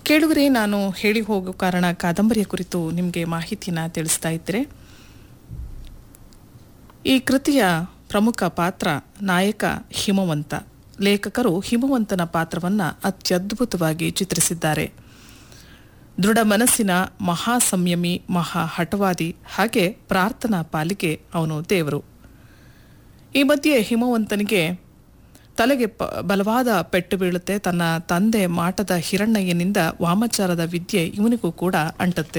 ಕೇಳುಗರೆ ನಾನು ಹೇಳಿ ಹೋಗೋ ಕಾರಣ ಕಾದಂಬರಿಯ ಕುರಿತು ನಿಮಗೆ ಮಾಹಿತಿನ ತಿಳಿಸ್ತಾ ಇದ್ದರೆ ಈ ಕೃತಿಯ ಪ್ರಮುಖ ಪಾತ್ರ ನಾಯಕ ಹಿಮವಂತ ಲೇಖಕರು ಹಿಮವಂತನ ಪಾತ್ರವನ್ನು ಅತ್ಯದ್ಭುತವಾಗಿ ಚಿತ್ರಿಸಿದ್ದಾರೆ ದೃಢ ಮನಸ್ಸಿನ ಮಹಾ ಸಂಯಮಿ ಮಹಾ ಹಠವಾದಿ ಹಾಗೆ ಪ್ರಾರ್ಥನಾ ಪಾಲಿಗೆ ಅವನು ದೇವರು ಈ ಮಧ್ಯೆ ಹಿಮವಂತನಿಗೆ ತಲೆಗೆ ಪ ಬಲವಾದ ಪೆಟ್ಟು ಬೀಳುತ್ತೆ ತನ್ನ ತಂದೆ ಮಾಟದ ಹಿರಣ್ಣಯ್ಯನಿಂದ ವಾಮಾಚಾರದ ವಿದ್ಯೆ ಇವನಿಗೂ ಕೂಡ ಅಂಟುತ್ತೆ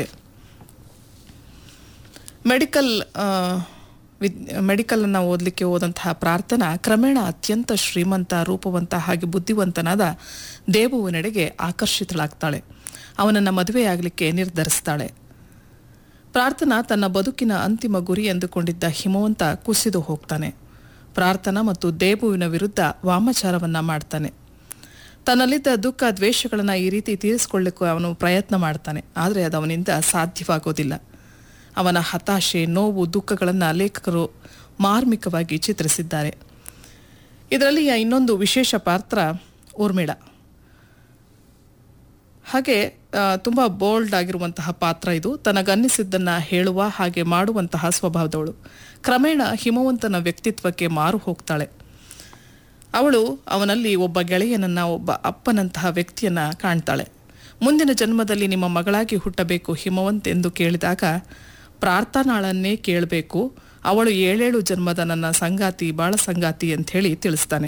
ಮೆಡಿಕಲ್ ಆ, ವಿದ್ ಮೆಡಿಕಲನ್ನು ಓದಲಿಕ್ಕೆ ಹೋದಂತಹ ಪ್ರಾರ್ಥನಾ ಕ್ರಮೇಣ ಅತ್ಯಂತ ಶ್ರೀಮಂತ ರೂಪವಂತ ಹಾಗೆ ಬುದ್ಧಿವಂತನಾದ ದೇವುವಿನೆಡೆಗೆ ಆಕರ್ಷಿತಳಾಗ್ತಾಳೆ ಅವನನ್ನು ಮದುವೆಯಾಗಲಿಕ್ಕೆ ನಿರ್ಧರಿಸ್ತಾಳೆ ಪ್ರಾರ್ಥನಾ ತನ್ನ ಬದುಕಿನ ಅಂತಿಮ ಗುರಿ ಎಂದುಕೊಂಡಿದ್ದ ಹಿಮವಂತ ಕುಸಿದು ಹೋಗ್ತಾನೆ ಪ್ರಾರ್ಥನಾ ಮತ್ತು ದೇಬುವಿನ ವಿರುದ್ಧ ವಾಮಾಚಾರವನ್ನ ಮಾಡ್ತಾನೆ ತನ್ನಲ್ಲಿದ್ದ ದುಃಖ ದ್ವೇಷಗಳನ್ನು ಈ ರೀತಿ ತೀರಿಸಿಕೊಳ್ಳಿಕ್ಕೆ ಅವನು ಪ್ರಯತ್ನ ಮಾಡ್ತಾನೆ ಆದರೆ ಅದು ಅವನಿಂದ ಸಾಧ್ಯವಾಗೋದಿಲ್ಲ ಅವನ ಹತಾಶೆ ನೋವು ದುಃಖಗಳನ್ನು ಲೇಖಕರು ಮಾರ್ಮಿಕವಾಗಿ ಚಿತ್ರಿಸಿದ್ದಾರೆ ಇದರಲ್ಲಿಯ ಇನ್ನೊಂದು ವಿಶೇಷ ಪಾತ್ರ ಊರ್ಮಿಳ ಹಾಗೆ ಆ, ತುಂಬ ಬೋಲ್ಡ್ ಆಗಿರುವಂತಹ ಪಾತ್ರ ಇದು ತನಗನ್ನಿಸಿದ್ದನ್ನು ಹೇಳುವ ಹಾಗೆ ಮಾಡುವಂತಹ ಸ್ವಭಾವದವಳು ಕ್ರಮೇಣ ಹಿಮವಂತನ ವ್ಯಕ್ತಿತ್ವಕ್ಕೆ ಮಾರು ಹೋಗ್ತಾಳೆ ಅವಳು ಅವನಲ್ಲಿ ಒಬ್ಬ ಗೆಳೆಯನನ್ನ ಒಬ್ಬ ಅಪ್ಪನಂತಹ ವ್ಯಕ್ತಿಯನ್ನ ಕಾಣ್ತಾಳೆ ಮುಂದಿನ ಜನ್ಮದಲ್ಲಿ ನಿಮ್ಮ ಮಗಳಾಗಿ ಹುಟ್ಟಬೇಕು ಹಿಮವಂತ್ ಎಂದು ಕೇಳಿದಾಗ ಪ್ರಾರ್ಥನಾಳನ್ನೇ ಕೇಳಬೇಕು ಅವಳು ಏಳೇಳು ಜನ್ಮದ ನನ್ನ ಸಂಗಾತಿ ಬಾಳ ಸಂಗಾತಿ ಅಂತ ಹೇಳಿ ತಿಳಿಸ್ತಾನೆ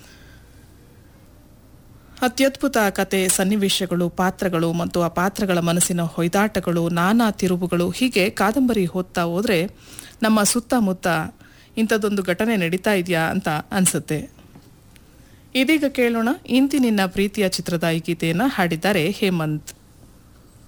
ಅತ್ಯದ್ಭುತ ಕತೆ ಸನ್ನಿವೇಶಗಳು ಪಾತ್ರಗಳು ಮತ್ತು ಆ ಪಾತ್ರಗಳ ಮನಸ್ಸಿನ ಹೊಯ್ದಾಟಗಳು ನಾನಾ ತಿರುವುಗಳು ಹೀಗೆ ಕಾದಂಬರಿ ಓದ್ತಾ ಹೋದ್ರೆ ನಮ್ಮ ಸುತ್ತಮುತ್ತ ಇಂಥದ್ದೊಂದು ಘಟನೆ ನಡೀತಾ ಇದೆಯಾ ಅಂತ ಅನ್ಸುತ್ತೆ ಇದೀಗ ಕೇಳೋಣ ಇಂದಿನಿನ್ನ ಪ್ರೀತಿಯ ಚಿತ್ರದ ಈ ಗೀತೆಯನ್ನು ಹಾಡಿದ್ದಾರೆ ಹೇಮಂತ್